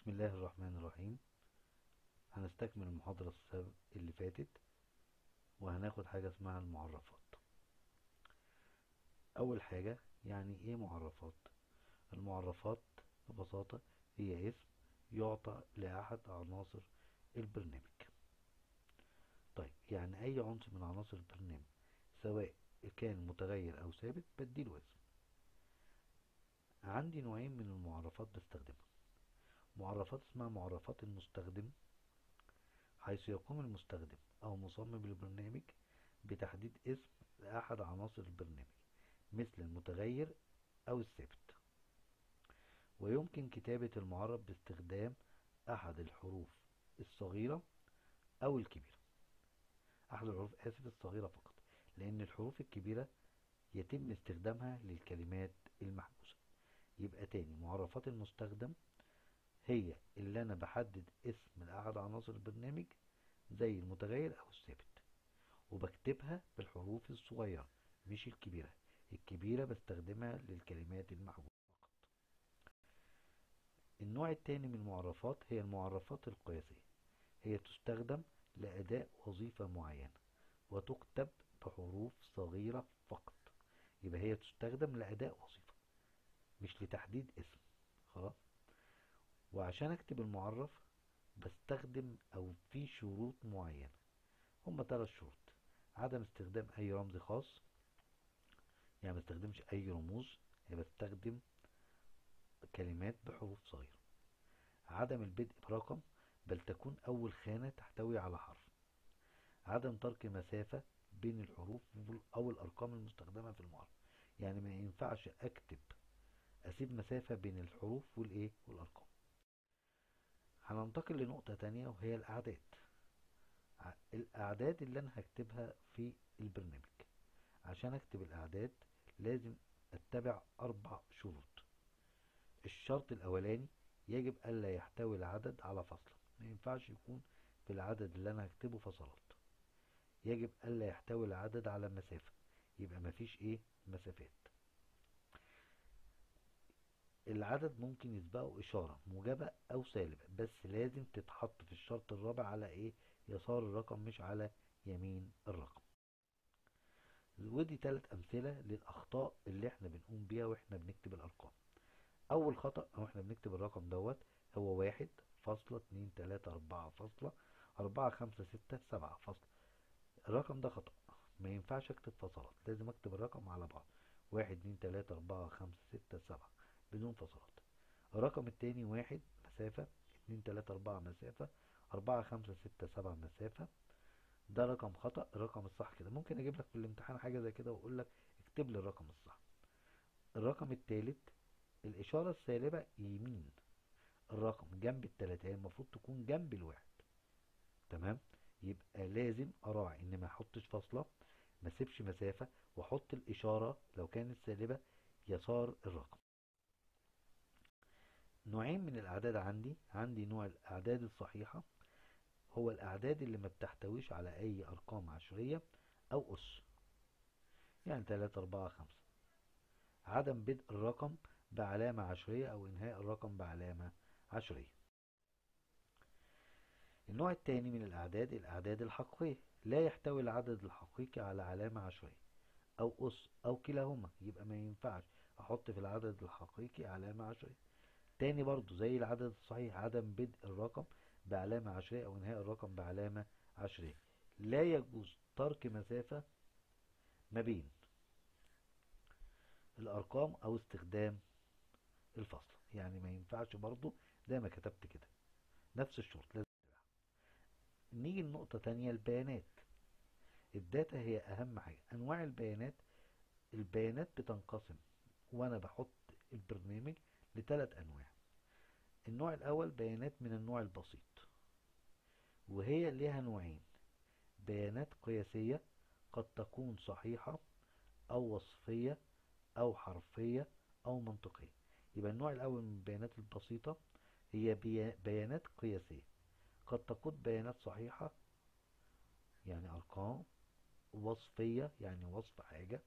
بسم الله الرحمن الرحيم هنستكمل المحاضرة اللي فاتت وهناخد حاجة اسمها المعرفات أول حاجة يعني إيه معرفات المعرفات ببساطة هي اسم يعطى لأحد عناصر البرنامج طيب يعني أي عنصر من عناصر البرنامج سواء كان متغير أو ثابت بديله اسم عندي نوعين من المعرفات بستخدمها معرفات اسمها معرفات المستخدم حيث يقوم المستخدم أو مصمم البرنامج بتحديد اسم لأحد عناصر البرنامج مثل المتغير أو الثابت ويمكن كتابة المعرف باستخدام أحد الحروف الصغيرة أو الكبيرة أحد الحروف آسف الصغيرة فقط لأن الحروف الكبيرة يتم استخدامها للكلمات المحبوسة يبقى تاني معرفات المستخدم هي اللي انا بحدد اسم لأحد عناصر البرنامج زي المتغير او الثابت وبكتبها بالحروف الصغيرة مش الكبيرة الكبيرة بستخدمها للكلمات المحجوبة فقط النوع الثاني من المعرفات هي المعرفات القياسية هي تستخدم لأداء وظيفة معينة وتكتب بحروف صغيرة فقط يبقى هي تستخدم لأداء وظيفة مش لتحديد اسم خلاص وعشان اكتب المعرف بستخدم او في شروط معينة هم ثلاث شروط عدم استخدام اي رمز خاص يعني ما استخدمش اي رموز يعني بستخدم كلمات بحروف صغيرة عدم البدء برقم بل تكون اول خانة تحتوي على حرف عدم ترك مسافة بين الحروف او الارقام المستخدمة في المعرف يعني ما ينفعش اكتب اسيب مسافة بين الحروف والايه والارقام هننتقل لنقطة تانية وهي الأعداد الأعداد اللي أنا هكتبها في البرنامج عشان أكتب الأعداد لازم أتبع أربع شروط الشرط الأولاني يجب ألا يحتوي العدد على فصل ما ينفعش يكون في العدد اللي أنا هكتبه فصلات يجب ألا يحتوي العدد على مسافة يبقى مفيش إيه مسافات العدد ممكن يسبقه إشارة موجبة أو سالبة بس لازم تتحط في الشرط الرابع على إيه يسار الرقم مش على يمين الرقم ودي ثلاث أمثلة للأخطاء اللي احنا بنقوم بيها واحنا بنكتب الأرقام أول خطأ أو احنا بنكتب الرقم دوت هو واحد فاصلة اتنين تلاتة أربعة فاصلة أربعة خمسة ستة سبعة فاصلة الرقم ده خطأ ما ينفعش اكتب فصلات لازم اكتب الرقم على بعض واحد اتنين تلاتة أربعة خمسة ستة سبعة بدون فصلات الرقم التاني واحد مسافة اتنين تلاتة اربعة مسافة اربعة خمسة ستة سبعة مسافة ده رقم خطأ الرقم الصح كده ممكن اجيب لك في الامتحان حاجة زي كده واقول لك اكتب لي الرقم الصح الرقم التالت الاشارة السالبة يمين الرقم جنب التلاتة هي المفروض تكون جنب الواحد تمام يبقى لازم اراعي ان ما احطش فاصلة ما سيبش مسافة واحط الاشارة لو كانت سالبة يسار الرقم نوعين من الأعداد عندي عندي نوع الأعداد الصحيحة هو الأعداد اللي ما بتحتويش على أي أرقام عشرية أو أس يعني 3 4 5 عدم بدء الرقم بعلامة عشرية أو إنهاء الرقم بعلامة عشرية النوع الثاني من الأعداد الأعداد الحقيقية لا يحتوي العدد الحقيقي على علامة عشرية أو أس أو كلاهما يبقى ما ينفعش أحط في العدد الحقيقي علامة عشرية تاني برضو زي العدد الصحيح عدم بدء الرقم بعلامة عشرية أو انهاء الرقم بعلامة عشرية لا يجوز ترك مسافة ما بين الأرقام أو استخدام الفصل يعني ما ينفعش برضو زي ما كتبت كده نفس الشرط لازم تبع. نيجي لنقطة تانية البيانات الداتا هي أهم حاجة أنواع البيانات البيانات بتنقسم وأنا بحط البرنامج لثلاث أنواع النوع الأول بيانات من النوع البسيط وهي لها نوعين بيانات قياسية قد تكون صحيحة أو وصفية أو حرفية أو منطقية يبقى النوع الأول من البيانات البسيطة هي بيانات قياسية قد تكون بيانات صحيحة يعني أرقام وصفية يعني وصف حاجة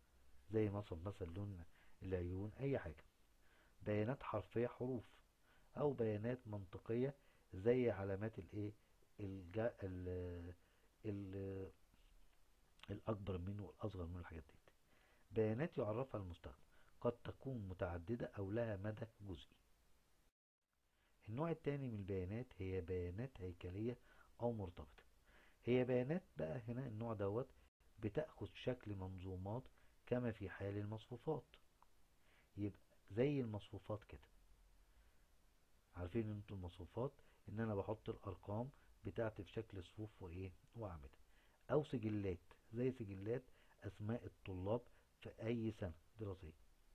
زي مثلا مثلا لون العيون أي حاجة بيانات حرفية حروف او بيانات منطقية زي علامات الايه الجا ال ال الاكبر منه والاصغر منه الحاجات دي بيانات يعرفها المستخدم قد تكون متعددة او لها مدى جزئي النوع الثاني من البيانات هي بيانات هيكلية او مرتبطة هي بيانات بقى هنا النوع دوت بتأخذ شكل منظومات كما في حال المصفوفات يبقى زي المصفوفات كده عارفين انتوا المصفوفات ان انا بحط الارقام بتاعتي في شكل صفوف وايه واعمده او سجلات زي سجلات اسماء الطلاب في اي سنة دراسية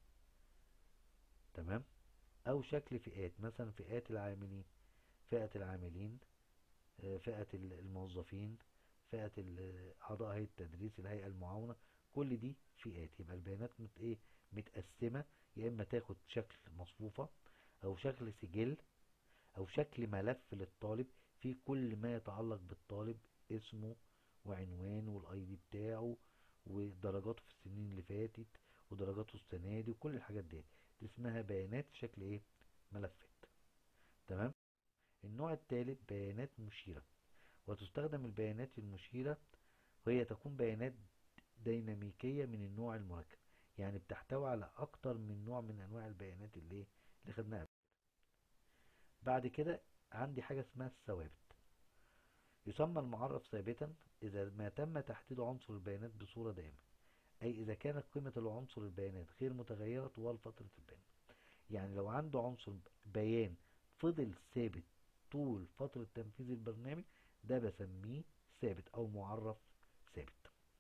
تمام او شكل فئات مثلا فئات العاملين فئة العاملين آه، فئة الموظفين فئة أعضاء هيئة التدريس الهيئة المعاونة كل دي فئات يبقى البيانات مت ايه متقسمة يا اما تاخد شكل مصفوفة او شكل سجل او شكل ملف للطالب فيه كل ما يتعلق بالطالب اسمه وعنوانه والاي دي بتاعه ودرجاته في السنين اللي فاتت ودرجاته السنة دي وكل الحاجات دي دي اسمها بيانات في شكل ايه ملفات تمام النوع الثالث بيانات مشيرة وتستخدم البيانات المشيرة وهي تكون بيانات ديناميكية من النوع المركب يعني بتحتوي على اكتر من نوع من انواع البيانات اللي اللي خدناها بعد كده عندي حاجة اسمها الثوابت يسمى المعرف ثابتا إذا ما تم تحديد عنصر البيانات بصورة دائمة أي إذا كانت قيمة العنصر البيانات غير متغيرة طوال فترة البيان يعني لو عنده عنصر بيان فضل ثابت طول فترة تنفيذ البرنامج ده بسميه ثابت أو معرف ثابت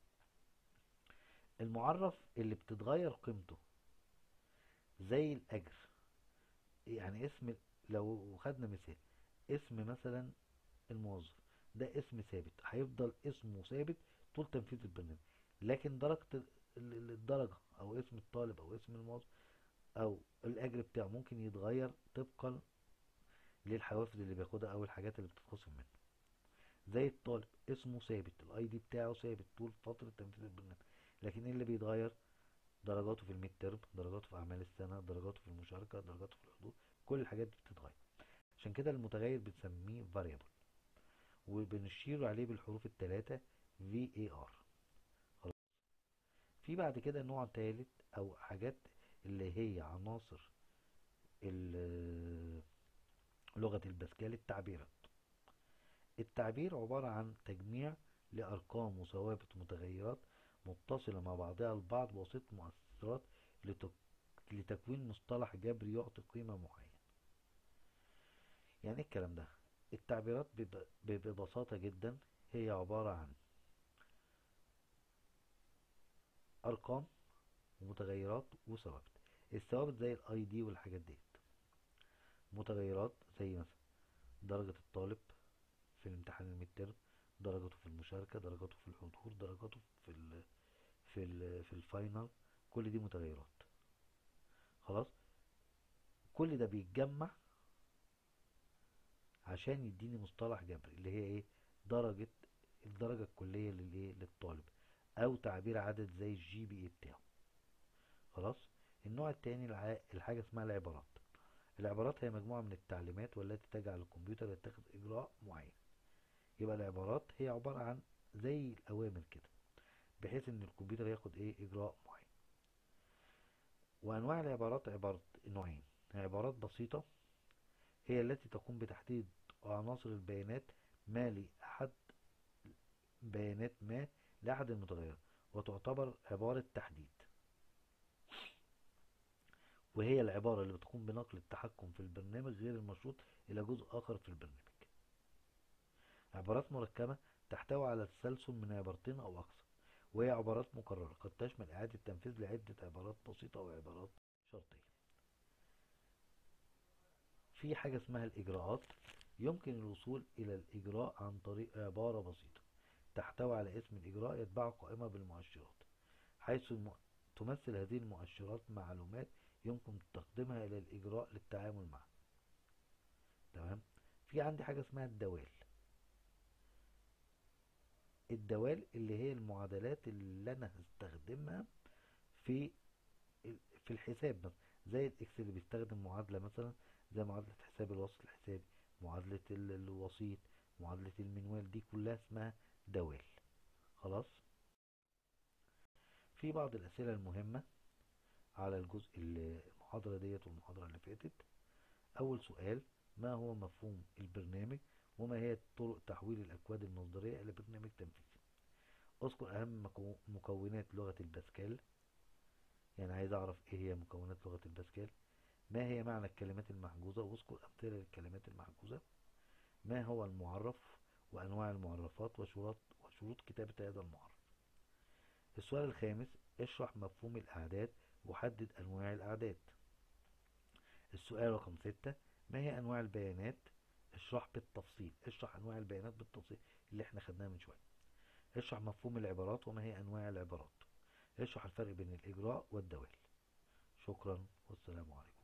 المعرف اللي بتتغير قيمته زي الأجر يعني اسم لو خدنا مثال اسم مثلا الموظف ده اسم ثابت هيفضل اسمه ثابت طول تنفيذ البرنامج لكن درجة الدرجة او اسم الطالب او اسم الموظف او الاجر بتاعه ممكن يتغير طبقا للحوافز اللي بياخدها او الحاجات اللي بتتخصم منه زي الطالب اسمه ثابت الاي دي بتاعه ثابت طول فترة تنفيذ البرنامج لكن ايه اللي بيتغير درجاته في الميد ترم درجاته في اعمال السنة درجاته في المشاركة درجاته في الحضور كل الحاجات دي بتتغير عشان كده المتغير بنسميه variable وبنشير عليه بالحروف الثلاثة VAR خلاص في بعد كده نوع ثالث او حاجات اللي هي عناصر لغة الباسكال التعبيرات التعبير عبارة عن تجميع لأرقام وثوابت ومتغيرات متصلة مع بعضها البعض بواسطة مؤثرات لتكوين مصطلح جبري يعطي قيمة معينة يعني ايه الكلام ده التعبيرات ببساطة جدا هي عبارة عن ارقام ومتغيرات وثوابت الثوابت زي الاي دي والحاجات ديت متغيرات زي مثلا درجة الطالب في الامتحان المتر درجته في المشاركة درجته في الحضور درجته في ال في ال في الفاينل كل دي متغيرات خلاص كل ده بيتجمع عشان يديني مصطلح جبري اللي هي ايه درجة الدرجة الكلية للايه للطالب او تعبير عدد زي الجي بي اي بتاعه خلاص النوع التاني الحاجة اسمها العبارات العبارات هي مجموعة من التعليمات والتي تجعل الكمبيوتر يتخذ اجراء معين يبقى العبارات هي عبارة عن زي الاوامر كده بحيث ان الكمبيوتر ياخد ايه اجراء معين وانواع العبارات عبارة نوعين عبارات بسيطة هي التي تقوم بتحديد عناصر البيانات ما لأحد بيانات ما لأحد المتغيرات وتعتبر عبارة تحديد وهي العبارة اللي بتقوم بنقل التحكم في البرنامج غير المشروط إلى جزء آخر في البرنامج عبارات مركبة تحتوي على تسلسل من عبارتين أو أكثر وهي عبارات مكررة قد تشمل إعادة تنفيذ لعدة عبارات بسيطة أو عبارات شرطية في حاجة اسمها الإجراءات يمكن الوصول إلى الإجراء عن طريق عبارة بسيطة تحتوي على اسم الإجراء يتبع قائمة بالمؤشرات حيث تمثل هذه المؤشرات معلومات يمكن تقديمها إلى الإجراء للتعامل معه تمام في عندي حاجة اسمها الدوال الدوال اللي هي المعادلات اللي أنا هستخدمها في في الحساب مثلا زي الإكسل بيستخدم معادلة مثلا زي معادلة حساب الوسط الحسابي معادلة الوسيط معادلة المنوال دي كلها اسمها دوال خلاص في بعض الأسئلة المهمة على الجزء المحاضرة ديت والمحاضرة اللي فاتت أول سؤال ما هو مفهوم البرنامج وما هي طرق تحويل الأكواد المصدرية إلى برنامج تنفيذي اذكر أهم مكونات لغة الباسكال يعني عايز أعرف إيه هي مكونات لغة الباسكال ما هي معنى الكلمات المحجوزة واذكر أمثلة للكلمات المحجوزة ما هو المعرف وأنواع المعرفات وشروط وشروط كتابة هذا المعرف السؤال الخامس اشرح مفهوم الأعداد وحدد أنواع الأعداد السؤال رقم ستة ما هي أنواع البيانات اشرح بالتفصيل اشرح أنواع البيانات بالتفصيل اللي احنا خدناها من شوية اشرح مفهوم العبارات وما هي أنواع العبارات اشرح الفرق بين الإجراء والدوال شكرا والسلام عليكم